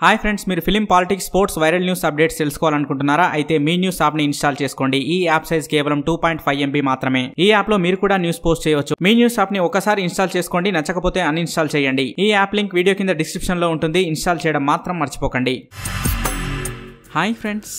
hi friends మీరు film politics sports viral news updates తెలుసుకోవాలనుకుంటున్నారా అయితే మీ న్యూస్ యాప్ ని ఇన్స్టాల్ చేసుకోండి ఈ యాప్ సైజ్ కేవలం టూ పాయింట్ ఫైవ్ ఎంబీ మాత్రమే ఈ యాప్ లో మీరు కూడా న్యూస్ పోస్ట్ చేయవచ్చు మీ న్యూస్ యాప్ ని ఒకసారి ఇన్స్టాల్ చేసుకోండి నచ్చకపోతే అన్ఇన్స్టాల్ చేయండి ఈ యాప్ లింక్ వీడియో కింద డిస్క్రిప్షన్ లో ఉంటుంది ఇన్స్టాల్ చేయడం మాత్రం మర్చిపోకండి హాయ్ ఫ్రెండ్స్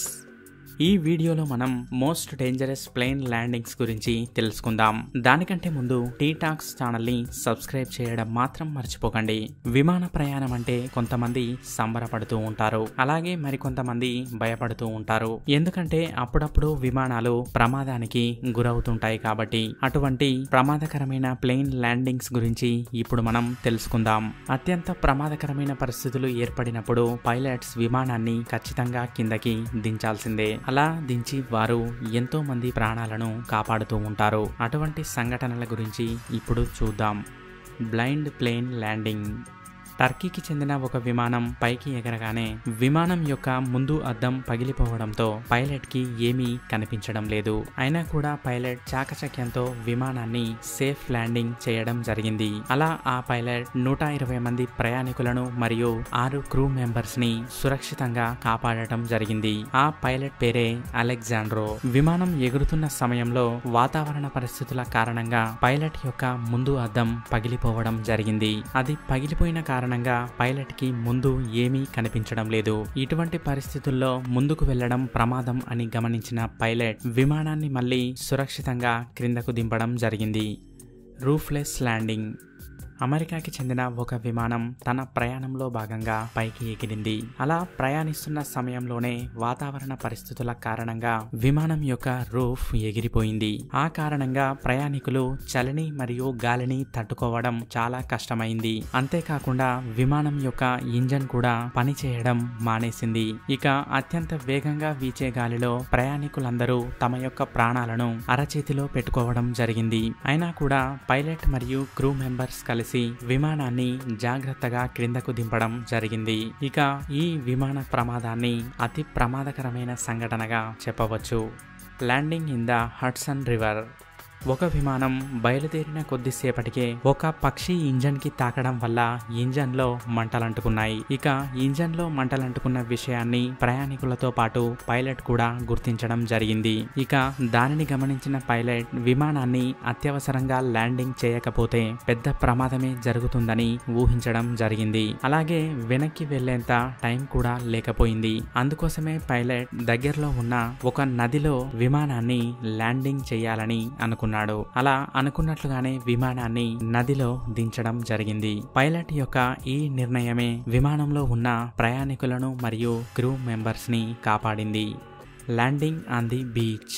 ఈ వీడియోలో మనం మోస్ట్ డేంజరస్ ప్లేన్ ల్యాండింగ్స్ గురించి తెలుసుకుందాం దానికంటే ముందు టీ టాక్స్ ఛానల్ని సబ్స్క్రైబ్ చేయడం మాత్రం మర్చిపోకండి విమాన ప్రయాణం అంటే కొంతమంది సంబరపడుతూ ఉంటారు అలాగే మరికొంతమంది భయపడుతూ ఉంటారు ఎందుకంటే అప్పుడప్పుడు విమానాలు ప్రమాదానికి గురవుతుంటాయి కాబట్టి అటువంటి ప్రమాదకరమైన ప్లేన్ ల్యాండింగ్స్ గురించి ఇప్పుడు మనం తెలుసుకుందాం అత్యంత ప్రమాదకరమైన పరిస్థితులు ఏర్పడినప్పుడు పైలట్స్ విమానాన్ని ఖచ్చితంగా కిందకి దించాల్సిందే అలా దించి వారు ఎంతో మంది ప్రాణాలను కాపాడుతూ ఉంటారు అటువంటి సంఘటనల గురించి ఇప్పుడు చూద్దాం బ్లైండ్ ప్లేన్ ల్యాండింగ్ టర్కీకి చెందిన ఒక విమానం పైకి ఎగరగానే విమానం యొక్క ముందు అద్దం పగిలిపోవడంతో పైలట్ కి ఏమీ కనిపించడం లేదు అయినా కూడా పైలట్ చాకచక్యంతో విమానాన్ని సేఫ్ ల్యాండింగ్ చేయడం జరిగింది అలా ఆ పైలట్ నూట ఇరవై మంది ప్రయాణికులను మరియు ఆరు క్రూ మెంబర్స్ ని సురక్షితంగా కాపాడటం జరిగింది ఆ పైలట్ పేరే అలెగ్జాండ్రో విమానం ఎగురుతున్న సమయంలో వాతావరణ పరిస్థితుల కారణంగా పైలట్ యొక్క ముందు అద్దం పగిలిపోవడం జరిగింది అది పగిలిపోయిన కారణంగా పైలట్ కి ముందు ఏమీ కనిపించడం లేదు ఇటువంటి పరిస్థితుల్లో ముందుకు వెళ్లడం ప్రమాదం అని గమనించిన పైలట్ విమానాన్ని మళ్ళీ సురక్షితంగా క్రిందకు దింపడం జరిగింది రూఫ్లెస్ ల్యాండింగ్ అమెరికాకి చెందిన ఒక విమానం తన ప్రయాణంలో భాగంగా పైకి ఎగిరింది అలా ప్రయాణిస్తున్న సమయంలోనే వాతావరణ పరిస్థితుల కారణంగా విమానం యొక్క రూఫ్ ఎగిరిపోయింది ఆ కారణంగా ప్రయాణికులు చలిని మరియు గాలిని తట్టుకోవడం చాలా కష్టమైంది అంతేకాకుండా విమానం యొక్క ఇంజన్ కూడా పనిచేయడం మానేసింది ఇక అత్యంత వేగంగా వీచే గాలిలో ప్రయాణికులందరూ తమ యొక్క ప్రాణాలను అరచేతిలో పెట్టుకోవడం జరిగింది అయినా కూడా పైలట్ మరియు క్రూ మెంబర్స్ కలిసి విమానాన్ని జాగ్రత్తగా క్రిందకు దింపడం జరిగింది ఇక ఈ విమాన ప్రమాదాన్ని అతి ప్రమాదకరమైన సంఘటనగా చెప్పవచ్చు landing in the Hudson river ఒక విమానం బయలుదేరిన కొద్దిసేపటికే ఒక పక్షి ఇంజన్ కి తాకడం వల్ల ఇంజన్ లో మంటలంటుకున్నాయి ఇక ఇంజన్ లో మంటలంటుకున్న విషయాన్ని ప్రయాణికులతో పాటు పైలట్ కూడా గుర్తించడం జరిగింది ఇక దానిని గమనించిన పైలట్ విమానాన్ని అత్యవసరంగా ల్యాండింగ్ చేయకపోతే పెద్ద ప్రమాదమే జరుగుతుందని ఊహించడం జరిగింది అలాగే వెనక్కి వెళ్లేంత టైం కూడా లేకపోయింది అందుకోసమే పైలట్ దగ్గరలో ఉన్న ఒక నదిలో విమానాన్ని ల్యాండింగ్ చేయాలని అనుకున్నాడు అనుకున్నాడు అలా అనుకున్నట్లుగానే విమానాన్ని నదిలో దించడం జరిగింది పైలట్ యొక్క ఈ నిర్ణయమే విమానంలో ఉన్న ప్రయాణికులను మరియు క్రూ మెంబర్స్ ని కాపాడింది ల్యాండింగ్ ఆన్ ది బీచ్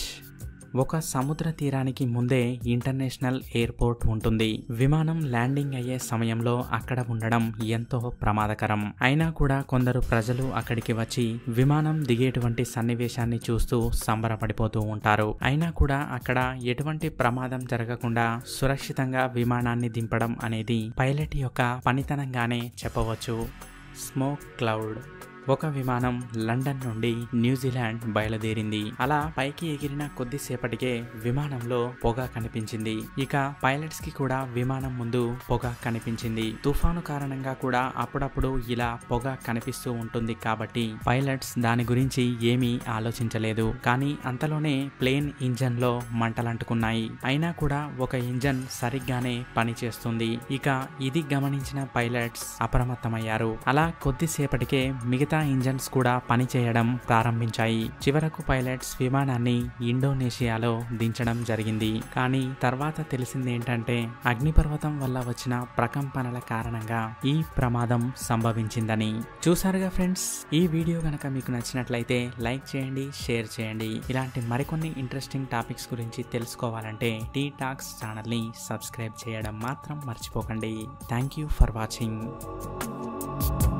ఒక సముద్ర తీరానికి ముందే ఇంటర్నేషనల్ ఎయిర్పోర్ట్ ఉంటుంది విమానం ల్యాండింగ్ అయ్యే సమయంలో అక్కడ ఉండడం ఎంతో ప్రమాదకరం అయినా కూడా కొందరు ప్రజలు అక్కడికి వచ్చి విమానం దిగేటువంటి సన్నివేశాన్ని చూస్తూ సంబరపడిపోతూ ఉంటారు అయినా కూడా అక్కడ ఎటువంటి ప్రమాదం జరగకుండా సురక్షితంగా విమానాన్ని దింపడం అనేది పైలట్ యొక్క పనితనంగానే చెప్పవచ్చు స్మోక్ క్లౌడ్ ఒక విమానం లండన్ నుండి న్యూజిలాండ్ బయలుదేరింది అలా పైకి ఎగిరిన కొద్దిసేపటికే విమానంలో పొగ కనిపించింది ఇక పైలట్స్ కి కూడా విమానం ముందు పొగ కనిపించింది తుఫాను కారణంగా కూడా అప్పుడప్పుడు ఇలా పొగ కనిపిస్తూ ఉంటుంది కాబట్టి పైలట్స్ దాని గురించి ఏమీ ఆలోచించలేదు కానీ అంతలోనే ప్లేన్ ఇంజన్ లో మంటలంటుకున్నాయి అయినా కూడా ఒక ఇంజన్ సరిగ్గానే పనిచేస్తుంది ఇక ఇది గమనించిన పైలట్స్ అప్రమత్తమయ్యారు అలా కొద్దిసేపటికే మిగతా మిగతా ఇంజన్స్ కూడా పనిచేయడం ప్రారంభించాయి చివరకు పైలట్స్ విమానాన్ని ఇండోనేషియాలో దించడం జరిగింది కానీ తర్వాత తెలిసింది ఏంటంటే అగ్నిపర్వతం వల్ల వచ్చిన ప్రకంపనల కారణంగా ఈ ప్రమాదం సంభవించిందని చూసారుగా ఫ్రెండ్స్ ఈ వీడియో గనక మీకు నచ్చినట్లయితే లైక్ చేయండి షేర్ చేయండి ఇలాంటి మరికొన్ని ఇంట్రెస్టింగ్ టాపిక్స్ గురించి తెలుసుకోవాలంటే టీ టాక్స్ ఛానల్ని సబ్స్క్రైబ్ చేయడం మాత్రం మర్చిపోకండి థ్యాంక్ యూ ఫర్ వాచింగ్